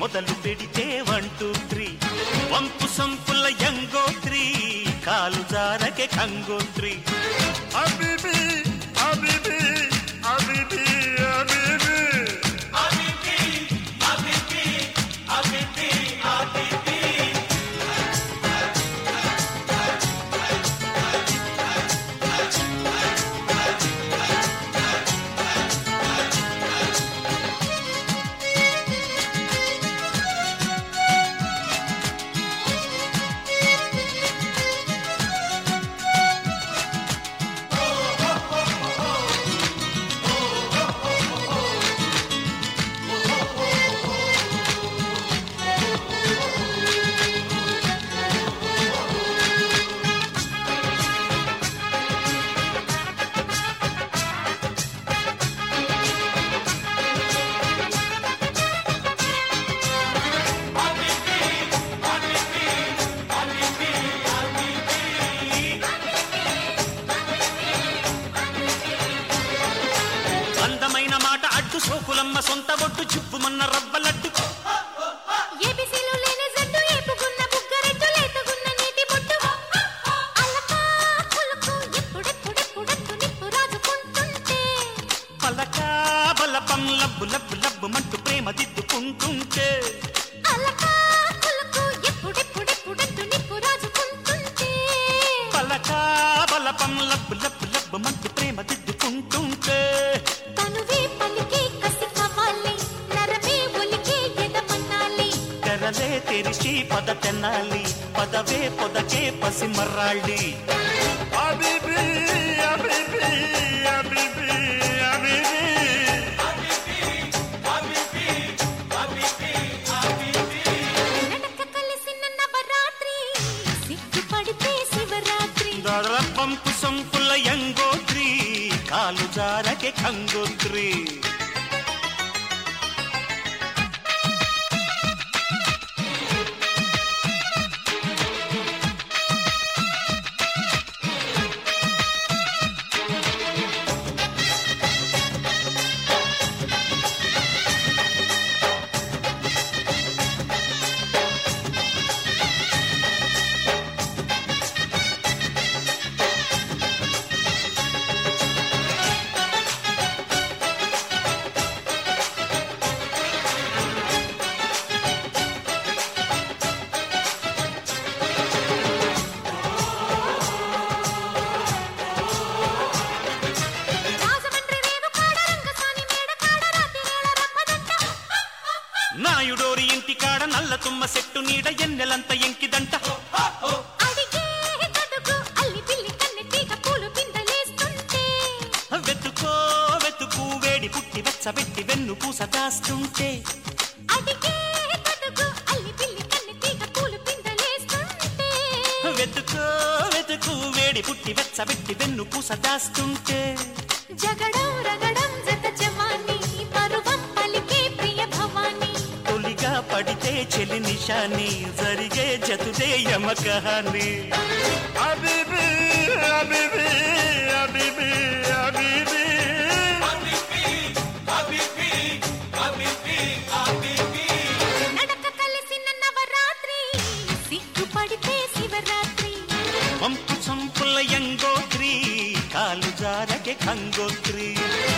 మొదలు పెడితే one two three వంపు సంపుల యంగోత్రి కాలు జారకే కంగోత్రి అబిబి అబిబి అబిబి అబిబి అందమైన మాట అడ్డు సోకులమ్మ సొంత ఒట్టు చిప్పుమన్న రవ్వలడ్డు ఏబిసిలు లేని జట్టు ఏపుకున్న బుగ్గరెట్టు లేతగున్న నీటి బొట్టు అలకా పులుకు ఎప్పుడెప్పుడెప్పుడెప్పుడు నిప్పు రాజుకుంటుంటే పలకా బలపం లబ్బు లబ్బు లబ్బు మంటూ ప్రేమ దిద్దుకుంటుంటే అలకా పులుకు ఎప్పుడెప్పుడెప్పుడెప్పుడు నిప్పు రాజుకుంటుంటే పలకా బలపం లబ్బు లబ్బు లబ్బు మంటూ ప్రేమ దిద్దుకుంటుంటే తనువే పలికే కసి కావాలి నరమే ఒలికే ఎదమన్నాలి తెరలే తెరిచి పద తెనాలి పదవే పొదకే పసిమర్రాళ్ళి అబిబి అబిబి అబిబి అబిబి నడక కలిసిన నవరాత్రి సిగ్గుపడితే శివరాత్రి పంపు సంపుల యంగోత్రి కాలు జారకే కంగోత్రి రాజమండ్రి రేవు కాడ రంగసాని మేడ కాడ రాతి వేళ రప్పదంట నాయుడోరి ఇంటి కాడ నల్ల తుమ్మ చెట్టు నీడ ఎన్నెలంత ఎంకిదంట అడిగే గడుగు అల్లి పిల్లి కన్నె తీగ పూలు పిందలేస్తుంటే వెతుకో వెతుకు వేడి పుట్టి వెచ్చబెట్టి వెన్ను పూస దాస్తుంటే అడిగే గడుగు అల్లి పిల్లి కన్నె తీగ పూలు పిందలేస్తుంటే వెతుకో వెతుకు వేడి పుట్టి వెచ్చబెట్టి వెన్ను పూస దాస్తుంటే జగడం రగడం జత జవాని పరువం పలికే ప్రియ భవాని తొలిగా పడితే చెలి నిషాని జరిగే జతుదే యమకహాని అబిబి అబిబి అబిబి అబిబి నడక కలిసిన నవరాత్రి సిగ్గుపడితే శివరాత్రి పంపు సంపుల యంగోత్రి కాలు జారకే కంగోత్రి